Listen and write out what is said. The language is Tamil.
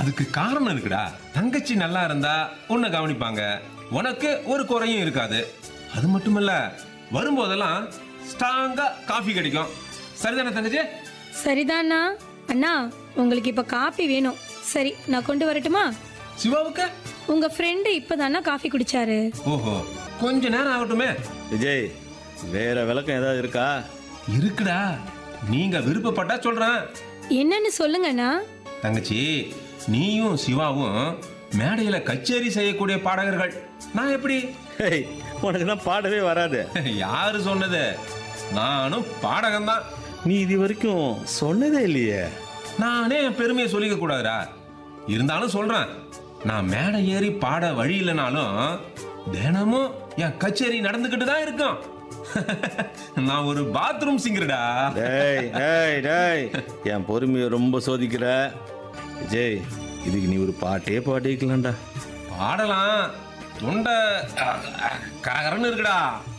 அதுக்கு காரணம் இருக்குடா தங்கச்சி நல்லா இருந்தா உன்னை கவனிப்பாங்க உனக்கு ஒரு குறையும் இருக்காது அது மட்டுமல்ல வரும்போதெல்லாம் ஸ்ட்ராங்கா காஃபி கிடைக்கும் சரிதானே தங்கச்சி சரிதாண்ணா அண்ணா உங்களுக்கு இப்ப காபி வேணும் சரி நான் கொண்டு வரட்டுமா சிவாவுக்கு உங்க ஃப்ரெண்டு இப்பதாண்ணா காஃபி குடிச்சாரு ஓஹோ கொஞ்ச நேரம் ஆகட்டுமே விஜய் வேற விளக்கம் ஏதாவது இருக்கா இருக்குடா நீங்க விருப்பப்பட்டா சொல்றேன் என்னன்னு சொல்லுங்கண்ணா தங்கச்சி நீயும் சிவாவும் மேடையில கச்சேரி செய்யக்கூடிய பாடகர்கள் நான் எப்படி ஹேய் உனக்கு தான் பாடவே வராது யாரு சொன்னது நானும் பாடகன்தான் நீ இது வரைக்கும் சொன்னதே இல்லையே நானே என் பெருமையை சொல்லிக்க கூடாதுடா இருந்தாலும் சொல்றேன் நான் மேடை ஏறி பாட வழி இல்லைனாலும் தினமும் என் கச்சேரி நடந்துக்கிட்டு தான் இருக்கும் நான் ஒரு பாத்ரூம் சிங்கர்டா டேய் டேய் டேய் என் பொறுமையை ரொம்ப சோதிக்கிற விஜய் இதுக்கு நீ ஒரு பாட்டே பாடிக்கலாம்டா பாடலாம் தொண்டை அஹ், அஹ், கரகரன்னு இருக்குடா